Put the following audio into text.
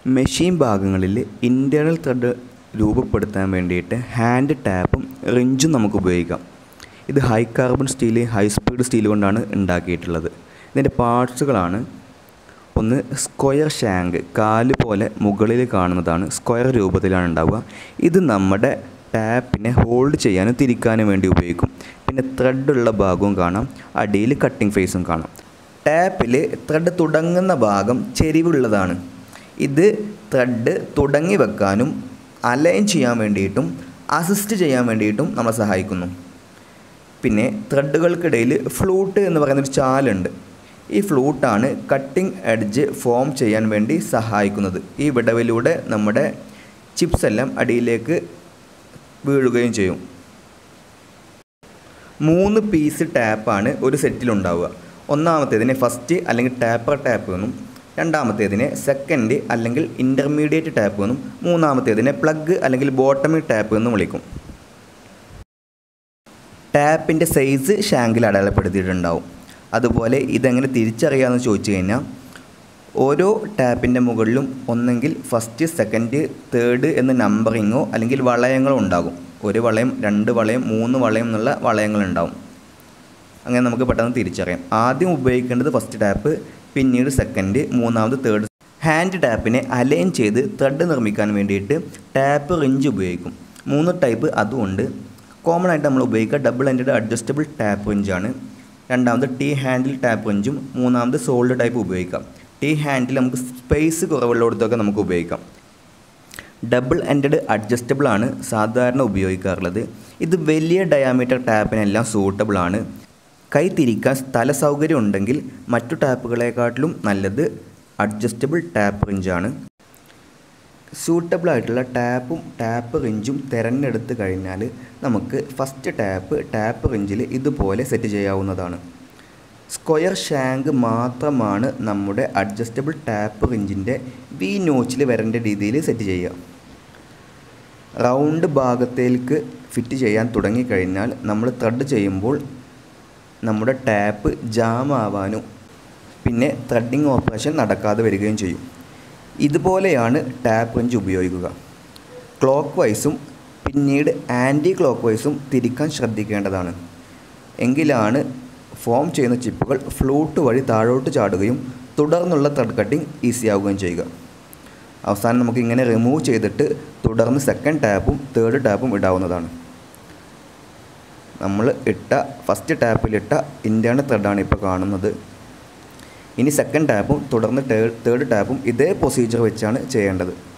machine ഭാഗങ്ങളിൽ internal thread രൂപപ്പെടുത്താൻ വേണ്ടിയിട്ട് ഹാൻഡ് ടാപ്പും റിഞ്ചും നമുക്ക് ഉപയോഗിക്കാം ഇത് high carbon steel high speed steel കൊണ്ടാണ് ഉണ്ടാക്കിയിട്ടുള്ളത് ഇതിൻ്റെ പാർട്സുകളാണ് ഒന്ന് സ്ക്വയർ ഷാങ്ക് കാല് പോലെ മുകളിൽ കാണുന്നതാണ് സ്ക്വയർ രൂപത്തിലാണ് ഉണ്ടാവുക ഇത് നമ്മുടെ ടാപ്പിനെ ഹോൾഡ് ചെയ്യാനും തിരിക്കാനും വേണ്ടി ഉപയോഗിക്കും പിന്നെ ത്രെഡുള്ള ഭാഗവും കാണാം അടിയിൽ കട്ടിംഗ് ഫേസും കാണാം ടാപ്പിൽ ത്രെഡ് തുടങ്ങുന്ന ഭാഗം ചെരിവുള്ളതാണ് ഇത് ത്രെഡ് തുടങ്ങി വെക്കാനും അലൈൻ ചെയ്യാൻ വേണ്ടിയിട്ടും അസിസ്റ്റ് ചെയ്യാൻ വേണ്ടിയിട്ടും നമ്മളെ സഹായിക്കുന്നു പിന്നെ ത്രെഡുകൾക്കിടയിൽ ഫ്ലൂട്ട് എന്ന് പറയുന്നൊരു ചാലുണ്ട് ഈ ഫ്ലൂട്ടാണ് കട്ടിംഗ് എഡ്ജ് ഫോം ചെയ്യാൻ വേണ്ടി സഹായിക്കുന്നത് ഈ വിടവിലൂടെ നമ്മുടെ ചിപ്സ് എല്ലാം അടിയിലേക്ക് വീഴുകയും ചെയ്യും മൂന്ന് പീസ് ടാപ്പാണ് ഒരു സെറ്റിലുണ്ടാവുക ഒന്നാമത്തേതിനെ ഫസ്റ്റ് അല്ലെങ്കിൽ ടാപ്പർ ടാപ്പ് എന്നും രണ്ടാമത്തേതിനെ സെക്കൻഡ് അല്ലെങ്കിൽ ഇൻ്റർമീഡിയറ്റ് ടാപ്പ് എന്നും മൂന്നാമത്തേതിനെ പ്ലഗ് അല്ലെങ്കിൽ ബോട്ടമി ടാപ്പ് എന്നും വിളിക്കും ടാപ്പിൻ്റെ സൈസ് ഷാങ്കിൽ അടയാളപ്പെടുത്തിയിട്ടുണ്ടാവും അതുപോലെ ഇതെങ്ങനെ തിരിച്ചറിയാമെന്ന് ചോദിച്ചു കഴിഞ്ഞാൽ ഓരോ ടാപ്പിൻ്റെ മുകളിലും ഒന്നെങ്കിൽ ഫസ്റ്റ് സെക്കൻഡ് തേർഡ് എന്ന നമ്പറിങ്ങോ അല്ലെങ്കിൽ വളയങ്ങളോ ഉണ്ടാകും ഒരു വളയം രണ്ട് വളയം മൂന്ന് വളയം എന്നുള്ള വളയങ്ങളുണ്ടാവും അങ്ങനെ നമുക്ക് പെട്ടെന്ന് തിരിച്ചറിയാം ആദ്യം ഉപയോഗിക്കേണ്ടത് ഫസ്റ്റ് ടാപ്പ് പിന്നീട് സെക്കൻഡ് മൂന്നാമത് തേർഡ് ഹാൻഡ് ടാപ്പിനെ അലൈൻ ചെയ്ത് ത്രെഡ് നിർമ്മിക്കാൻ വേണ്ടിയിട്ട് ടാപ്പ് റിഞ്ച് ഉപയോഗിക്കും മൂന്ന് ടൈപ്പ് അതുമുണ്ട് കോമൺ ആയിട്ട് നമ്മൾ ഉപയോഗിക്കുക ഡബിൾ എൻഡഡ് അഡ്ജസ്റ്റബിൾ ടാപ്പ് റിഞ്ചാണ് രണ്ടാമത് ടീ ഹാൻഡിൽ ടാപ്പ് റിഞ്ചും മൂന്നാമത് സോൾഡ് ടൈപ്പ് ഉപയോഗിക്കാം ടീ ഹാൻഡിൽ നമുക്ക് സ്പേസ് കുറവുള്ളിടത്തൊക്കെ നമുക്ക് ഉപയോഗിക്കാം ഡബിൾ എൻഡഡ് അഡ്ജസ്റ്റബിൾ ആണ് സാധാരണ ഉപയോഗിക്കാറുള്ളത് ഇത് വലിയ ഡയാമീറ്റർ ടാപ്പിനെല്ലാം സൂട്ടബിൾ ആണ് കൈ തിരിക്കാൻ സ്ഥല സൗകര്യം ഉണ്ടെങ്കിൽ മറ്റു ടാപ്പുകളെക്കാട്ടിലും നല്ലത് അഡ്ജസ്റ്റബിൾ ടാപ്പ് റിഞ്ചാണ് സൂട്ടബിൾ ആയിട്ടുള്ള ടാപ്പും ടാപ്പ് റിഞ്ചും തിരഞ്ഞെടുത്ത് കഴിഞ്ഞാൽ നമുക്ക് ഫസ്റ്റ് ടാപ്പ് ടാപ്പ് റിഞ്ചിൽ ഇതുപോലെ സെറ്റ് ചെയ്യാവുന്നതാണ് സ്ക്വയർ ഷാങ്ക് മാത്രമാണ് നമ്മുടെ അഡ്ജസ്റ്റബിൾ ടാപ്പ് റിഞ്ചിൻ്റെ വി നോച്ചിൽ വരേണ്ട രീതിയിൽ സെറ്റ് ചെയ്യുക റൗണ്ട് ഭാഗത്തേക്ക് ഫിറ്റ് ചെയ്യാൻ തുടങ്ങിക്കഴിഞ്ഞാൽ നമ്മൾ ത്രെഡ് ചെയ്യുമ്പോൾ നമ്മുടെ ടാപ്പ് ജാം ആവാനും പിന്നെ ത്രെഡിങ് ഓപ്പറേഷൻ നടക്കാതെ വരികയും ചെയ്യും ഇതുപോലെയാണ് ടാപ്പ് റിഞ്ച് ഉപയോഗിക്കുക ക്ലോക്ക് വൈസും പിന്നീട് ആൻറ്റി ക്ലോക്ക് വൈസും തിരിക്കാൻ ശ്രദ്ധിക്കേണ്ടതാണ് എങ്കിലാണ് ഫോം ചെയ്യുന്ന ചിപ്പുകൾ ഫ്ലൂട്ട് വഴി താഴോട്ട് ചാടുകയും തുടർന്നുള്ള ത്രെഡ് കട്ടിംഗ് ഈസി ആവുകയും ചെയ്യുക അവസാനം നമുക്ക് ഇങ്ങനെ റിമൂവ് ചെയ്തിട്ട് തുടർന്ന് സെക്കൻഡ് ടാപ്പും തേർഡ് ടാപ്പും ഇടാവുന്നതാണ് നമ്മൾ ഇട്ട ഫസ്റ്റ് ടാപ്പിലിട്ട ഇൻറ്റേർണൽ ത്രെഡാണ് ഇപ്പോൾ കാണുന്നത് ഇനി സെക്കൻഡ് ടാപ്പും തുടർന്ന് തേർഡ് ടാപ്പും ഇതേ പ്രൊസീജിയർ വെച്ചാണ് ചെയ്യേണ്ടത്